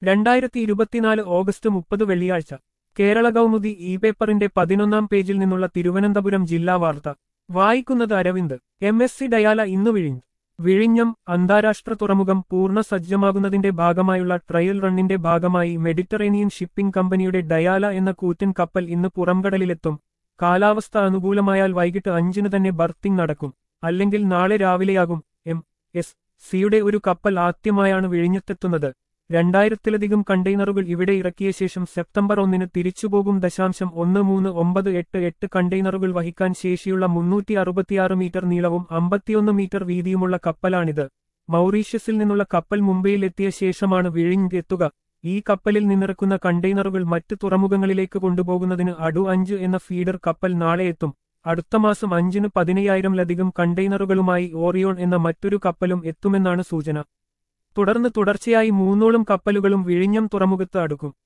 രണ്ടായിരത്തി ഇരുപത്തിനാല് ഓഗസ്റ്റ് മുപ്പത് വെള്ളിയാഴ്ച കേരള കൗമുദി ഇ പേപ്പറിന്റെ പതിനൊന്നാം പേജിൽ നിന്നുള്ള തിരുവനന്തപുരം ജില്ലാ വാർത്ത വായിക്കുന്നത് അരവിന്ദ് എം എസ് സി ഡയാല ഇന്നു വിഴിഞ്ഞ് വിഴിഞ്ഞം അന്താരാഷ്ട്ര തുറമുഖം പൂർണ്ണ സജ്ജമാകുന്നതിന്റെ ഭാഗമായുള്ള ട്രയൽ റണ്ണിന്റെ ഭാഗമായി മെഡിറ്ററേനിയൻ ഷിപ്പിംഗ് കമ്പനിയുടെ ഡയാല എന്ന കൂറ്റൻ കപ്പൽ ഇന്ന് പുറംകടലിലെത്തും കാലാവസ്ഥ അനുകൂലമായാൽ വൈകിട്ട് അഞ്ചിന് തന്നെ ബർത്തിങ് നടക്കും അല്ലെങ്കിൽ നാളെ രാവിലെയാകും എം എസ് സിയുടെ ഒരു കപ്പൽ ആദ്യമായാണ് വിഴിഞ്ഞത്തെത്തുന്നത് രണ്ടായിരത്തിലധികം കണ്ടെയ്നറുകൾ ഇവിടെ ഇറക്കിയ ശേഷം സെപ്റ്റംബർ ഒന്നിന് തിരിച്ചുപോകും ദശാംശം ഒന്ന് മൂന്ന് ഒമ്പത് എട്ട് എട്ട് കണ്ടെയ്നറുകൾ വഹിക്കാൻ ശേഷിയുള്ള മുന്നൂറ്റി അറുപത്തിയാറ് മീറ്റർ നീളവും അമ്പത്തിയൊന്ന് മീറ്റർ വീതിയുമുള്ള കപ്പലാണിത് മൗറീഷ്യസിൽ നിന്നുള്ള കപ്പൽ മുംബൈയിൽ എത്തിയ ശേഷമാണ് വിഴിഞ്ഞ് എത്തുക ഈ കപ്പലിൽ നിന്നിറക്കുന്ന കണ്ടെയ്നറുകൾ മറ്റ് തുറമുഖങ്ങളിലേക്ക് കൊണ്ടുപോകുന്നതിന് അടു അഞ്ച് എന്ന ഫീഡർ കപ്പൽ നാളെ എത്തും അടുത്ത മാസം അഞ്ചിന് പതിനയ്യായിരംലധികം കണ്ടെയ്നറുകളുമായി ഓറിയോൺ എന്ന മറ്റൊരു കപ്പലും എത്തുമെന്നാണ് സൂചന തുടർന്ന് തുടർച്ചയായി മൂന്നോളം കപ്പലുകളും വിഴിഞ്ഞം തുറമുഖത്ത് അടുക്കും